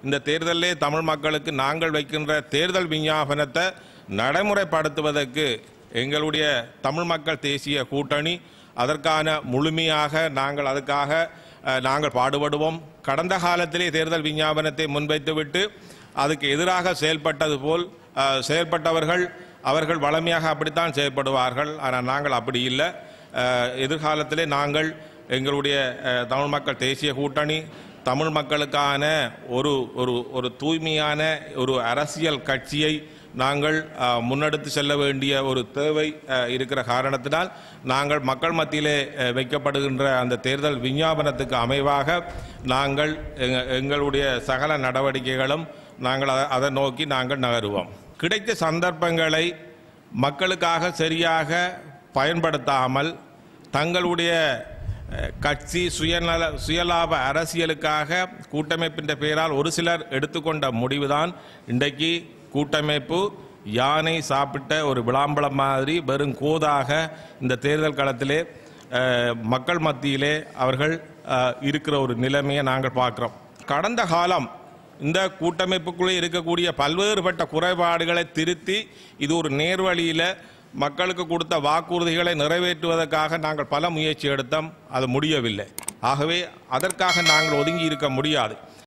இந்த தேர்தலிலே தமிழ் மக்களுக்கு நாங்கள் வைக்கின்ற தேர்தல் விஞ்ஞாபனத்தை நடைமுறைப்படுத்துவதற்கு எங்களுடைய தமிழ் மக்கள் தேசிய கூட்டணி அதற்கான முழுமையாக நாங்கள் அதுக்காக அஹ், நாங்கள் பாடுபடுவோம் கடந்த காலத்திலே தேர்தல் விஞ்ஞாபனத்தை முன்வைத்துவிட்டு அதுக்கு எதிராக செயல்பட்டது போல் அஹ், செயல்பட்டவர்கள் அவர்கள் வளமையாக அப்படித்தான் செயல்படுவார்கள் ஆனால் நாங்கள் அப்படி இல்லை அஹ், எதிர்காலத்திலே நாங்கள் எங்களுடைய அஹ், தமிழ் மக்கள் தேசிய கூட்டணி தமிழ் மக்களுக்கான ஒரு ஒரு ஒரு தூய்மையான ஒரு அரசியல் கட்சியை நாங்கள் அஹ், முன்னெடுத்து செல்ல வேண்டிய ஒரு தேவை அஹ், இருக்கிற காரணத்தினால் நாங்கள் மக்கள் மத்தியிலே அஹ், வைக்கப்படுகின்ற அந்த தேர்தல் விஞ்ஞாபனத்துக்கு அமைவாக நாங்கள் எங்க- எங்களுடைய சகல நடவடிக்கைகளும் நாங்கள் அதை- அதை நோக்கி நாங்கள் நகருவோம் கிடைத்த சந்தர்ப்பங்களை மக்களுக்காக சரியாக பயன்படுத்தாமல் தங்களுடைய அஹ், கட்சி சுயநல சுயலாப அரசியலுக்காக கூட்டமைப்பின் பெயரால் ஒரு சிலர் எடுத்துக்கொண்ட முடிவுதான் இன்றைக்கு கூட்டமைப்பு யானை சாப்பிட்ட ஒரு விளாம்பழம் மாதிரி வெறும் கோதாக இந்த தேர்தல் களத்திலே அஹ், மக்கள் மத்தியிலே அவர்கள் அஹ், இருக்கிற ஒரு நிலைமையை நாங்கள் பார்க்கிறோம் கடந்த காலம் இந்த கூட்டமைப்புக்குள்ளே இருக்கக்கூடிய பல்வேறுபட்ட குறைபாடுகளை திருத்தி இது ஒரு நேர்வழியில் மக்களுக்கு கொடுத்த வாக்குறுதிகளை நிறைவேற்றுவதற்காக நாங்கள் பல முயற்சி எடுத்தோம் அது முடியவில்லை ஆகவே அதற்காக நாங்கள் ஒதுங்கி இருக்க முடியாது